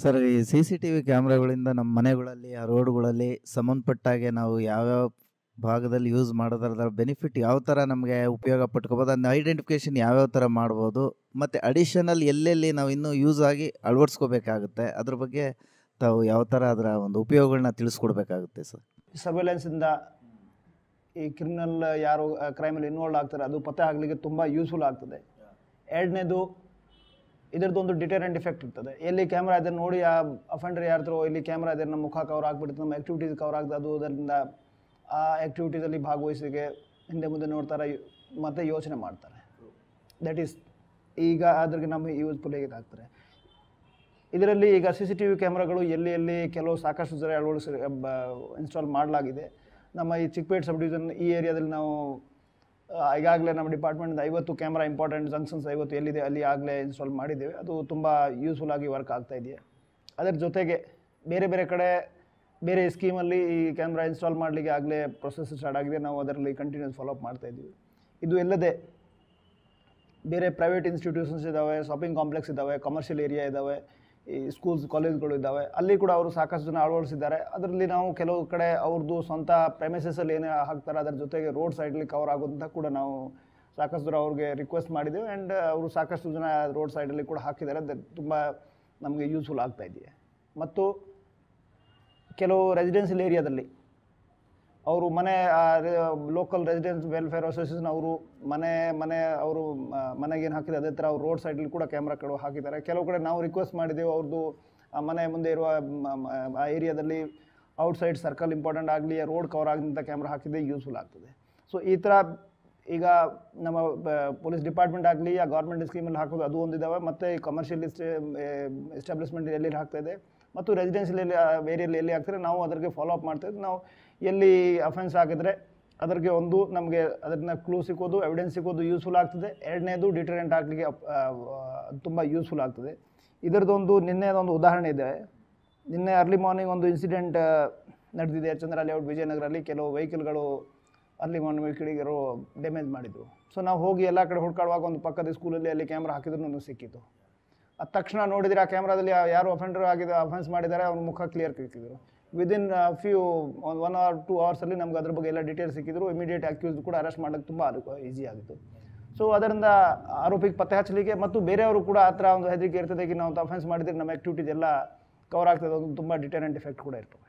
sir ಈ C C T V ಕ್ಯಾಮ್ರಾಗಳಿಂದ ನಮ್ಮ ಮನೆಗಳಲ್ಲಿ ಆ ರೋಡ್ಗಳಲ್ಲಿ ಸಂಬಂಧಪಟ್ಟಾಗೆ ನಾವು ಯಾವ್ಯಾವ ಭಾಗದಲ್ಲಿ ಯೂಸ್ ಮಾಡೋದ್ರದ್ರ ಬೆನಿಫಿಟ್ ಯಾವ ಥರ ನಮಗೆ ಉಪಯೋಗ ಪಟ್ಕೋಬೋದು ಅದನ್ನ ಐಡೆಂಟಿಫಿಕೇಶನ್ ಯಾವ್ಯಾವ ಥರ ಮಾಡ್ಬೋದು ಮತ್ತು ಅಡಿಷನಲ್ ಎಲ್ಲೆಲ್ಲಿ ನಾವು ಇನ್ನೂ ಯೂಸ್ ಆಗಿ ಅಳವಡಿಸ್ಕೋಬೇಕಾಗುತ್ತೆ ಅದ್ರ ಬಗ್ಗೆ ತಾವು ಯಾವ ಥರ ಅದರ ಒಂದು ಉಪಯೋಗಗಳನ್ನ ತಿಳಿಸ್ಕೊಡ್ಬೇಕಾಗುತ್ತೆ ಸರ್ ಸರ್ವೆಲೆನ್ಸಿಂದ ಈ ಕ್ರಿಮಿನಲ್ ಯಾರು ಕ್ರೈಮಲ್ಲಿ ಇನ್ವಾಲ್ವ್ ಆಗ್ತಾರೆ ಅದು ಪತ್ತೆ ಆಗಲಿಕ್ಕೆ ತುಂಬ ಯೂಸ್ಫುಲ್ ಆಗ್ತದೆ ಎರಡನೇದು ಇದರದ್ದೊಂದು ಡಿಟರೆಂಟ್ ಇಫೆಕ್ಟ್ ಇರ್ತದೆ ಎಲ್ಲಿ ಕ್ಯಾಮ್ರಾ ಇದೆ ನೋಡಿ ಆ ಅಫೆಂಡರ್ ಯಾರ್ದ್ರು ಇಲ್ಲಿ ಕ್ಯಾಮ್ರಾ ಇದೆ ನಮ್ಮ ಮುಖ ಕವರ್ ಆಗ್ಬಿಡುತ್ತೆ ನಮ್ಮ ಆ್ಯಕ್ಟಿವಿಟೀಸ್ ಕವರ್ ಆಗ್ತದೆ ಅದು ಅದರಿಂದ ಆ ಆ್ಯಕ್ಟಿವಿಟೀಸಲ್ಲಿ ಭಾಗವಹಿಸಿಗೆ ಹಿಂದೆ ಮುಂದೆ ನೋಡ್ತಾರೆ ಮತ್ತೆ ಯೋಚನೆ ಮಾಡ್ತಾರೆ ದಟ್ ಈಸ್ ಈಗ ಅದ್ರಿಗೆ ನಮಗೆ ಯೂಸ್ಫುಲ್ ಆಗ್ತಾರೆ ಇದರಲ್ಲಿ ಈಗ ಸಿ ಸಿ ಟಿ ವಿ ಕ್ಯಾಮ್ರಾಗಳು ಎಲ್ಲಿ ಎಲ್ಲಿ ಕೆಲವು ಸಾಕಷ್ಟು ಜನ ಅಳವಡಿಸಿ ಇನ್ಸ್ಟಾಲ್ ಮಾಡಲಾಗಿದೆ ನಮ್ಮ ಈ ಚಿಕ್ಕಪೇಟೆ ಸಬ್ ಡಿವಿಷನ್ ಈ ಏರಿಯಾದಲ್ಲಿ ನಾವು ಆ, ಈಗಾಗಲೇ ನಮ್ಮ ಡಿಪಾರ್ಟ್ಮೆಂಟ್ ಐವತ್ತು ಕ್ಯಾಮ್ರಾ ಇಂಪಾರ್ಟೆಂಟ್ ಜಂಕ್ಷನ್ಸ್ ಐವತ್ತು ಎಲ್ಲಿದೆ ಅಲ್ಲಿ ಆಗಲೇ ಇನ್ಸ್ಟಾಲ್ ಮಾಡಿದ್ದೇವೆ ಅದು ತುಂಬ ಯೂಸ್ಫುಲ್ ಆಗಿ ವರ್ಕ್ ಆಗ್ತಾ ಇದೆಯಾ ಅದರ ಜೊತೆಗೆ ಬೇರೆ ಬೇರೆ ಕಡೆ ಬೇರೆ ಸ್ಕೀಮಲ್ಲಿ ಈ ಕ್ಯಾಮ್ರಾ ಇನ್ಸ್ಟಾಲ್ ಮಾಡಲಿಕ್ಕೆ ಆಗಲೇ ಪ್ರೊಸೆಸ್ ಸ್ಟಾರ್ಟ್ ಆಗಿದೆ ನಾವು ಅದರಲ್ಲಿ ಕಂಟಿನ್ಯೂಸ್ ಫಾಲೋಅಪ್ ಮಾಡ್ತಾ ಇದ್ದೀವಿ ಇದು ಎಲ್ಲದೆ ಬೇರೆ ಪ್ರೈವೇಟ್ ಇನ್ಸ್ಟಿಟ್ಯೂಷನ್ಸ್ ಇದ್ದಾವೆ ಶಾಪಿಂಗ್ ಕಾಂಪ್ಲೆಕ್ಸ್ ಇದ್ದಾವೆ ಕಮರ್ಷಿಯಲ್ ಏರಿಯಾ ಇದ್ದಾವೆ ಈ ಸ್ಕೂಲ್ಸ್ ಕಾಲೇಜ್ಗಳು ಇದ್ದಾವೆ ಅಲ್ಲಿ ಕೂಡ ಅವರು ಸಾಕಷ್ಟು ಜನ ಅಳವಡಿಸಿದ್ದಾರೆ ಅದರಲ್ಲಿ ನಾವು ಕೆಲವು ಕಡೆ ಅವ್ರದ್ದು ಸ್ವಂತ ಪ್ರೆಮಿಸಸಲ್ಲಿ ಏನೇ ಹಾಕ್ತಾರೆ ಅದರ ಜೊತೆಗೆ ರೋಡ್ ಸೈಡಲ್ಲಿ ಕವರ್ ಆಗೋದಂತ ಕೂಡ ನಾವು ಸಾಕಷ್ಟು ದೂರ ಅವ್ರಿಗೆ ರಿಕ್ವೆಸ್ಟ್ ಮಾಡಿದ್ದೇವೆ ಆ್ಯಂಡ್ ಅವರು ಸಾಕಷ್ಟು ಜನ ರೋಡ್ ಸೈಡಲ್ಲಿ ಕೂಡ ಹಾಕಿದ್ದಾರೆ ಅದು ತುಂಬ ನಮಗೆ ಯೂಸ್ಫುಲ್ ಆಗ್ತಾ ಇದೆಯೇ ಮತ್ತು ಕೆಲವು ರೆಸಿಡೆನ್ಷಿಯಲ್ ಏರಿಯಾದಲ್ಲಿ ಅವರು ಮನೆ ಲೋಕಲ್ ರೆಸಿಡೆನ್ಸ್ ವೆಲ್ಫೇರ್ ಅಸೋಸಿಯೇಷನ್ ಅವರು ಮನೆ ಮನೆ ಅವರು ಮನೆಗೆ ಏನು ಹಾಕಿದೆ ಅದೇ ಥರ ಅವ್ರು ರೋಡ್ ಸೈಡಲ್ಲಿ ಕೂಡ ಕ್ಯಾಮ್ರಾ ಕಡೆ ಹಾಕಿದ್ದಾರೆ ಕೆಲವು ಕಡೆ ನಾವು ರಿಕ್ವೆಸ್ಟ್ ಮಾಡಿದ್ದೇವೆ ಅವ್ರದ್ದು ಆ ಮನೆ ಮುಂದೆ ಇರುವ ಮ- ಮ- ಆ ಏರಿಯಾದಲ್ಲಿ ಔಟ್ಸೈಡ್ ಸರ್ಕಲ್ ಇಂಪಾರ್ಟೆಂಟ್ ಆಗಲಿ ರೋಡ್ ಕವರ್ ಆಗಿದ್ದಂಥ ಕ್ಯಾಮ್ರಾ ಹಾಕಿದ್ರೆ ಯೂಸ್ಫುಲ್ ಆಗ್ತದೆ ಸೊ ಈ ಥರ ಈಗ ನಮ್ಮ ಪೊಲೀಸ್ ಡಿಪಾರ್ಟ್ಮೆಂಟ್ ಆಗಲಿ ಆ ಗೌರ್ಮೆಂಟ್ ಸ್ಕೀಮಲ್ಲಿ ಹಾಕೋದು ಅದು ಒಂದಿದ್ದಾವೆ ಮತ್ತು ಈ ಕಮರ್ಷಿಯಲ್ ಎಸ್ಟಾಬ್ಲಿಷ್ಮೆಂಟ್ ಎಲ್ಲಿ ಹಾಕ್ತಾ ಇದೆ ಮತ್ತು ರೆಸಿಡೆನ್ಷಿಯಲ್ ಏರಿಯಲ್ಲಿ ಎಲ್ಲಿ ಆಗ್ತಾರೆ ನಾವು ಅದಕ್ಕೆ ಫಾಲೋ ಅಪ್ ಮಾಡ್ತಾ ಇದ್ದೀವಿ ನಾವು ಎಲ್ಲಿ ಅಫೆನ್ಸ್ ಆಗಿದ್ರೆ ಅದಕ್ಕೆ ಒಂದು ನಮಗೆ ಅದನ್ನ ಕ್ಲೂ ಸಿಕ್ಕೋದು ಎವಿಡೆನ್ಸ್ ಸಿಕ್ಕೋದು ಯೂಸ್ಫುಲ್ ಆಗ್ತದೆ ಎರಡನೇದು ಡಿಟರೆಂಟ್ ಆಗಲಿಕ್ಕೆ ತುಂಬ ಯೂಸ್ಫುಲ್ ಆಗ್ತದೆ ಇದರದೊಂದು ನಿನ್ನೆದೊಂದು ಉದಾಹರಣೆ ಇದೆ ನಿನ್ನೆ ಅರ್ಲಿ ಮಾರ್ನಿಂಗ್ ಒಂದು ಇನ್ಸಿಡೆಂಟ್ ನಡೆದಿದೆ ಚಂದ್ರ ಲೇಔಟ್ ವಿಜಯನಗರಲ್ಲಿ ಕೆಲವು ವೆಹಿಕಲ್ಗಳು ಅರ್ಲಿ ಮಾರ್ನಿಂಗ್ ವೆಹಿಕಲ್ಗಳು ಡ್ಯಾಮೇಜ್ ಮಾಡಿದ್ರು ಸೊ ನಾವು ಹೋಗಿ ಎಲ್ಲ ಕಡೆ ಹುಡ್ಕಾಡುವಾಗ ಒಂದು ಪಕ್ಕದ ಸ್ಕೂಲಲ್ಲಿ ಅಲ್ಲಿ ಕ್ಯಾಮ್ರಾ ಹಾಕಿದ್ರು ನನಗೆ ಸಿಕ್ಕಿತ್ತು ಅದ ತಕ್ಷಣ ನೋಡಿದ್ರೆ ಆ ಕ್ಯಾಮ್ರಾದಲ್ಲಿ ಯಾರು ಅಫೆಂಡರ್ ಆಗಿದೆ ಅಫೆನ್ಸ್ ಮಾಡಿದ್ದಾರೆ ಅವ್ರ ಮುಖ ಕ್ಲಿಯರ್ ಸಿಕ್ಕಿದ್ರು ವಿದಿನ್ ಫ್ಯೂ ಒಂದು ಒನ್ ಅವರ್ ಟೂ ಅವರ್ಸಲ್ಲಿ ನಮ್ಗೆ ಅದ್ರ ಬಗ್ಗೆ ಎಲ್ಲ ಡೀಟೇಲ್ಸ್ ಸಿಕ್ಕಿದ್ರು ಇಮಿಡಿಯೇಟ್ ಅಕ್ಯೂಸ್ ಕೂಡ ಅರೆಸ್ಟ್ ಮಾಡೋಕ್ಕೆ ತುಂಬ ಈಸಿ ಆಗಿತ್ತು ಸೊ ಅದರಿಂದ ಆರೋಪಿಗೆ ಪತ್ತೆ ಹಚ್ಚಲಿಕ್ಕೆ ಮತ್ತು ಬೇರೆಯವರು ಕೂಡ ಆ ಥರ ಒಂದು ಹೆದರಿಕೆ ಇರ್ತದೆ ಈಗ ನಾವು ಅಫೆನ್ಸ್ ಮಾಡಿದ್ರೆ ನಮ್ಮ ಆ್ಯಕ್ಟಿವಿಟೀಸ್ ಎಲ್ಲ ಕವರ್ ಆಗ್ತದೆ ಒಂದು ತುಂಬ ಡಿಟರೆಂಟ್ ಎಫೆಕ್ಟ್ ಕೂಡ ಇರ್ತದೆ